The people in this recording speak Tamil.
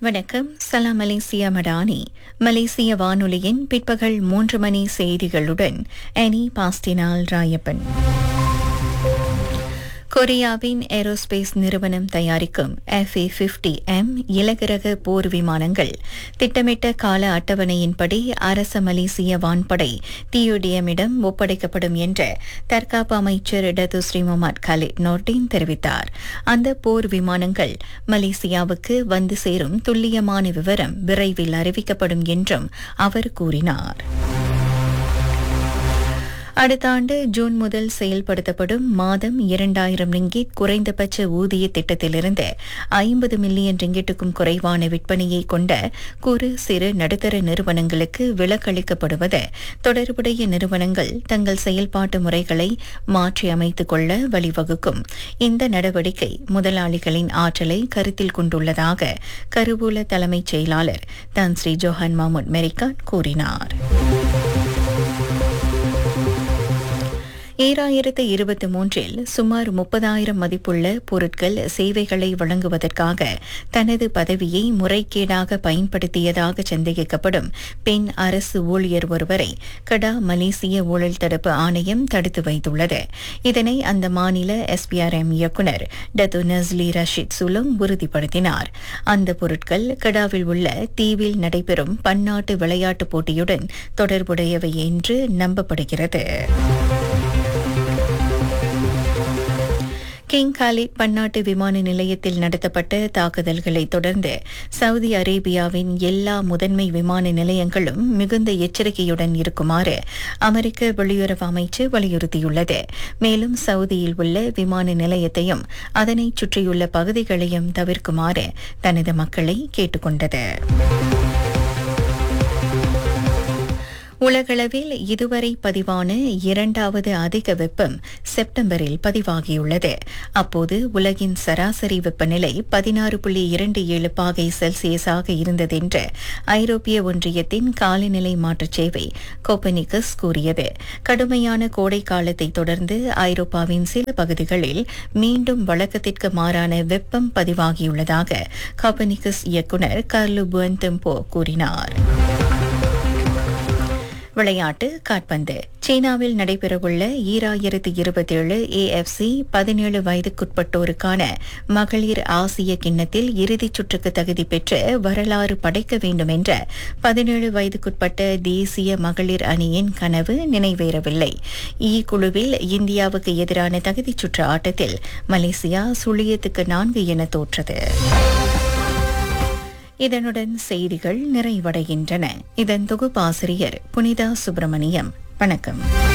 வணக்கம் சலாம் மலேசியா மடானி மலேசிய வானொலியின் பிற்பகல் மூன்று மணி செய்திகளுடன் அனி பாஸ்டினால் ராயப்பன் கொரியாவின் ஏரோஸ்பேஸ் நிறுவனம் தயாரிக்கும் எஃப் ஏ பிப்டி எம் இலகுரக போர் விமானங்கள் திட்டமிட்ட கால அட்டவணையின்படி அரச மலேசிய வான்படை டியூடிஎம்மிடம் ஒப்படைக்கப்படும் என்று தற்காப்பு அமைச்சர் Datuk Seri Mohamed Khaled Nordin தெரிவித்தார் அந்த போர் விமானங்கள் மலேசியாவுக்கு வந்து சேரும் துல்லியமான விவரம் விரைவில் அறிவிக்கப்படும் என்றும் அவர் கூறினார் அடுத்த ஆண்டு ஜூன் முதல் செயல்படுத்தப்படும் மாதம் இரண்டாயிரம் ரிங்கிட் குறைந்தபட்ச ஊதிய திட்டத்திலிருந்து ஐம்பது மில்லியன் ரிங்கிட்டுக்கும் குறைவான விற்பனையை கொண்ட குறு சிறு நடுத்தர நிறுவனங்களுக்கு விலக்களிக்கப்படுவது தொடர்புடைய நிறுவனங்கள் தங்கள் செயல்பாட்டு முறைகளை மாற்றி அமைத்துக் கொள்ள வழிவகுக்கும் இந்த நடவடிக்கை முதலாளிகளின் ஆற்றலை கருத்தில் கொண்டுள்ளதாக கருவூல தலைமைச் செயலாளர் தான் ஸ்ரீ ஜோஹன் மாமுட் மெரிகான் கூறினார் ஈராயிரத்து இருபத்தி மூன்றில் சுமார் முப்பதாயிரம் மதிப்புள்ள பொருட்கள் சேவைகளை வழங்குவதற்காக தனது பதவியை முறைகேடாக பயன்படுத்தியதாக சந்தேகிக்கப்படும் பெண் அரசு ஊழியர் ஒருவரை கடா மலேசிய ஊழல் தடுப்பு ஆணையம் தடுத்து வைத்துள்ளது இதனை அந்த மாநில எஸ்பிஆர்எம் இயக்குநர் டத்து நஸ்லி ரஷீத் சுலம் உறுதிப்படுத்தினார் அந்த பொருட்கள் கடாவில் உள்ள தீவில் நடைபெறும் பன்னாட்டு விளையாட்டுப் போட்டியுடன் தொடர்புடையவை என்று நம்பப்படுகிறது கிங் காலித் பன்னாட்டு விமான நிலையத்தில் நடத்தப்பட்ட தாக்குதல்களை தொடர்ந்து சவுதி அரேபியாவின் எல்லா முதன்மை விமான நிலையங்களும் மிகுந்த எச்சரிக்கையுடன் இருக்குமாறு அமெரிக்க வெளியுறவு அமைச்சு வலியுறுத்தியுள்ளது மேலும் சவுதியில் உள்ள விமான நிலையத்தையும் அதனைச் சுற்றியுள்ள பகுதிகளையும் தவிர்க்குமாறு தனது மக்களை கேட்டுக்கொண்டது உலகளவில் இதுவரை பதிவான இரண்டாவது அதிக வெப்பம் செப்டம்பரில் பதிவாகியுள்ளது அப்போது உலகின் சராசரி வெப்பநிலை பதினாறு புள்ளி இரண்டு ஏழு பாகை செல்சியஸாக இருந்ததென்று ஐரோப்பிய ஒன்றியத்தின் காலநிலை மாற்றச் சேவை கோப்பனிகஸ் கூறியது கடுமையான கோடை காலத்தை தொடர்ந்து ஐரோப்பாவின் சில பகுதிகளில் மீண்டும் வழக்கத்திற்கு மாறான வெப்பம் பதிவாகியுள்ளதாக கோப்பனிகஸ் இயக்குநர் கார்லு புவன்தெம்போ கூறினார் விளையாட்டு காட்பந்து சீனாவில் நடைபெறவுள்ள ஈராயிரத்து இருபத்தேழு ஏஎஃப்சி பதினேழு வயதுக்குட்பட்டோருக்கான மகளிர் ஆசிய கிண்ணத்தில் இறுதிச் சுற்றுக்கு தகுதி பெற்று வரலாறு படைக்க வேண்டும் என்ற பதினேழு வயதுக்குட்பட்ட தேசிய மகளிர் அணியின் கனவு நிறைவேறவில்லை இ குழுவில் இந்தியாவுக்கு எதிரான தகுதிச் சுற்று ஆட்டத்தில் மலேசியா சுழியத்துக்கு நான்கு என தோற்றது இதனுடன் செய்திகள் நிறைவடைகின்றன இதன் தொகுப்பாசிரியர் புனிதா சுப்பிரமணியம் வணக்கம்